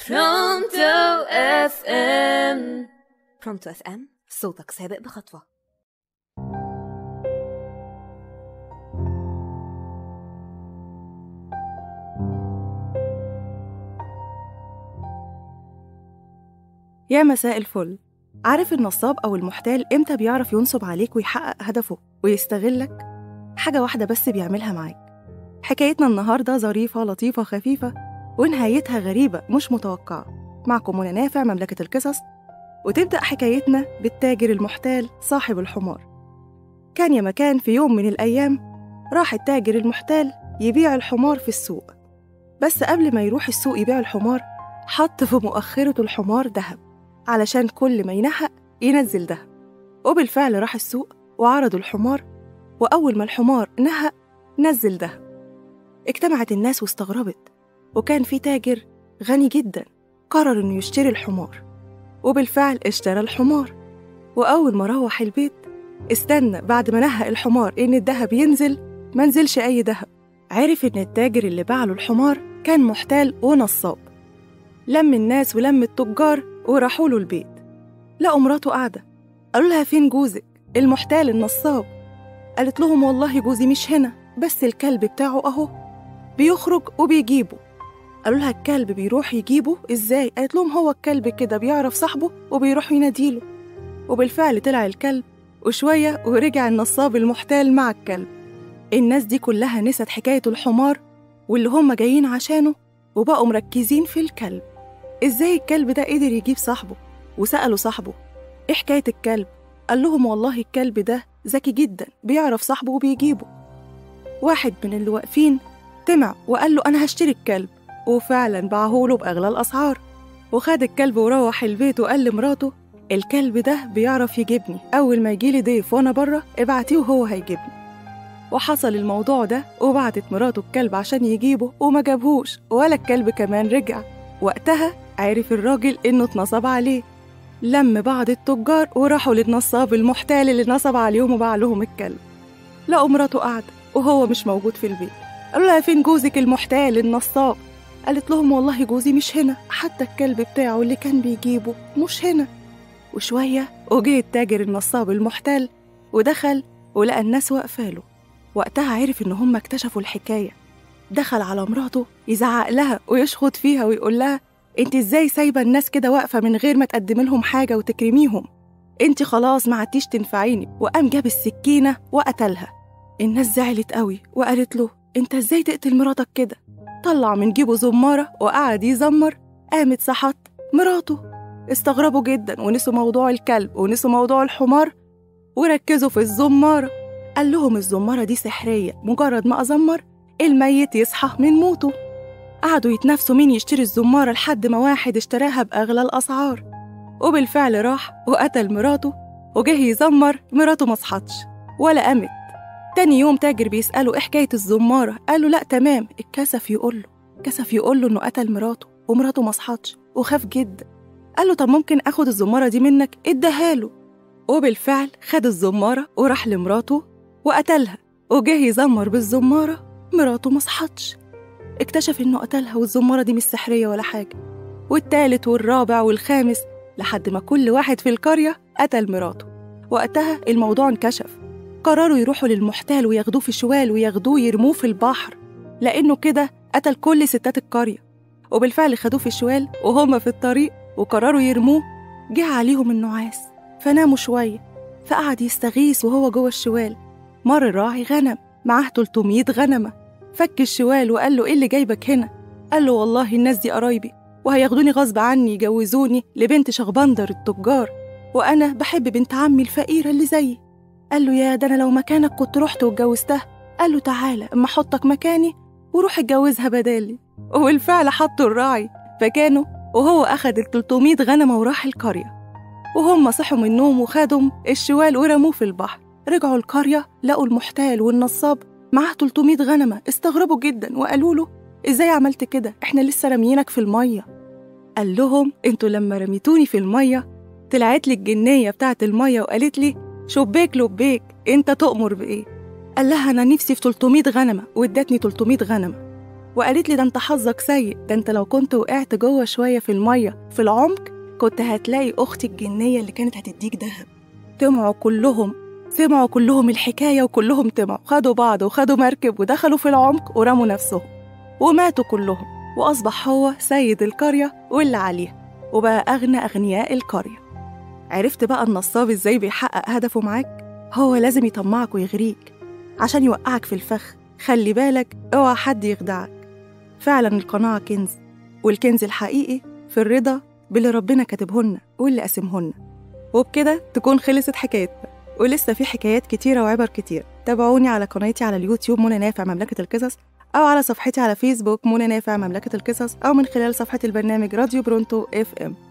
برونتو اف ام برونتو اف ام صوتك سابق بخطوه يا مساء الفل عارف النصاب أو المحتال إمتى بيعرف ينصب عليك ويحقق هدفه ويستغلك؟ حاجة واحدة بس بيعملها معاك حكايتنا النهاردة ظريفة لطيفة خفيفة ونهايتها غريبة مش متوقعة معكم منى نافع مملكة القصص وتبدأ حكايتنا بالتاجر المحتال صاحب الحمار كان يا مكان في يوم من الأيام راح التاجر المحتال يبيع الحمار في السوق بس قبل ما يروح السوق يبيع الحمار حط في مؤخرة الحمار دهب علشان كل ما ينحق ينزل دهب وبالفعل راح السوق وعرض الحمار وأول ما الحمار نهق نزل دهب اجتمعت الناس واستغربت وكان في تاجر غني جدا قرر إنه يشتري الحمار وبالفعل اشترى الحمار وأول ما روح البيت استنى بعد ما نهق الحمار إن الدهب ينزل ما نزلش أي دهب عرف إن التاجر اللي باع له الحمار كان محتال ونصاب لم الناس ولم التجار وراحوا له البيت لقوا مراته قاعدة قالوا لها فين جوزك المحتال النصاب قالت لهم والله جوزي مش هنا بس الكلب بتاعه أهو بيخرج وبيجيبه قالوا لها الكلب بيروح يجيبه ازاي قالت لهم هو الكلب كده بيعرف صاحبه وبيروح يناديله وبالفعل طلع الكلب وشوية ورجع النصاب المحتال مع الكلب الناس دي كلها نست حكاية الحمار واللي هم جايين عشانه وبقوا مركزين في الكلب ازاي الكلب ده قدر يجيب صاحبه وسألوا صاحبه ايه حكاية الكلب قال لهم والله الكلب ده ذكي جدا بيعرف صاحبه وبيجيبه واحد من اللي واقفين طمع وقال له أنا هشتري الكلب وفعلا باعهوله بأغلى الأسعار وخد الكلب وروح البيت وقال لمراته الكلب ده بيعرف يجيبني أول ما يجيلي ضيف وأنا بره ابعتيه وهو هيجيبني وحصل الموضوع ده وبعتت مراته الكلب عشان يجيبه وما جابهوش ولا الكلب كمان رجع وقتها عرف الراجل إنه اتنصب عليه لم بعض التجار وراحوا للنصاب المحتال اللي نصب عليهم وباع لهم الكلب لقوا مراته قاعدة وهو مش موجود في البيت قالوا لها فين جوزك المحتال النصاب قالت لهم والله جوزي مش هنا حتى الكلب بتاعه اللي كان بيجيبه مش هنا وشوية وجه التاجر النصاب المحتال ودخل ولقى الناس واقفاله وقتها عرف إن هم اكتشفوا الحكاية دخل على مراته يزعق لها ويشخط فيها ويقول لها انت ازاي سايبه الناس كده واقفه من غير ما تقدمي لهم حاجه وتكرميهم انت خلاص ما عدتيش تنفعيني وقام جاب السكينه وقتلها الناس زعلت قوي وقالت له انت ازاي تقتل مراتك كده طلع من جيبه زماره وقعد يزمر قامت صحت مراته استغربوا جدا ونسوا موضوع الكلب ونسوا موضوع الحمار وركزوا في الزماره قال لهم الزماره دي سحريه مجرد ما ازمر الميت يصحى من موته قعدوا يتنافسوا مين يشتري الزمارة لحد ما واحد اشتراها بأغلى الأسعار وبالفعل راح وقتل مراته وجه يزمر مراته ما صحتش ولا قامت تاني يوم تاجر بيسأله ايه حكاية الزمارة قاله لا تمام اتكسف يقوله كسف يقوله انه قتل مراته ومراته ما صحتش وخاف جدا قال له طب ممكن اخد الزمارة دي منك اداها له وبالفعل خد الزمارة وراح لمراته وقتلها وجه يزمر بالزمارة مراته ما صحتش اكتشف انه قتلها والزمارة دي مش سحرية ولا حاجة والتالت والرابع والخامس لحد ما كل واحد في القرية قتل مراته وقتها الموضوع انكشف قرروا يروحوا للمحتال وياخدوه في شوال وياخدوه يرموه في البحر لأنه كده قتل كل ستات القرية وبالفعل خدوه في شوال وهما في الطريق وقرروا يرموه جه عليهم النعاس فناموا شوية فقعد يستغيث وهو جوه الشوال مر راعي غنم معاه 300 غنمة فك الشوال وقال له ايه اللي جايبك هنا قال له والله الناس دي قرايبي وهياخدوني غصب عني يجوزوني لبنت شغبندر التجار وانا بحب بنت عمي الفقيره اللي زيي قال له يا ده انا لو مكانك كنت رحت واتجوزتها قال له تعالى اما احطك مكاني وروح اتجوزها بدالي وبالفعل حطوا الراعي فكانوا وهو اخد ال 300 غنمه وراح القريه وهم صحوا من النوم وخدوا الشوال ورموه في البحر رجعوا القريه لقوا المحتال والنصاب معاه 300 غنمة استغربوا جدا وقالوا له ازاي عملت كده احنا لسه راميينك في المية قال لهم انتوا لما رميتوني في المية طلعت لي الجنية بتاعت المية وقالت لي شبيك لبيك انت تؤمر بايه قال لها انا نفسي في 300 غنمة وادتني 300 غنمة وقالت لي ده انت حظك سيء ده انت لو كنت وقعت جوه شوية في المية في العمق كنت هتلاقي أختي الجنية اللي كانت هتديك دهب طمعوا كلهم سمعوا كلهم الحكاية وكلهم طمعوا خدوا بعض وخدوا مركب ودخلوا في العمق ورموا نفسهم وماتوا كلهم وأصبح هو سيد القرية واللي عليها وبقى أغنى أغنياء القرية عرفت بقى النصاب إزاي بيحقق هدفه معاك؟ هو لازم يطمعك ويغريك عشان يوقعك في الفخ خلي بالك اوعى حد يخدعك فعلا القناعة كنز والكنز الحقيقي في الرضا باللي ربنا كاتبهن واللي قاسمهن وبكده تكون خلصت حكايتنا ولسه في حكايات كتيرة وعبر كتير تابعوني على قناتي على اليوتيوب منى نافع مملكة القصص أو على صفحتي على فيسبوك منى نافع مملكة القصص أو من خلال صفحة البرنامج راديو برونتو اف ام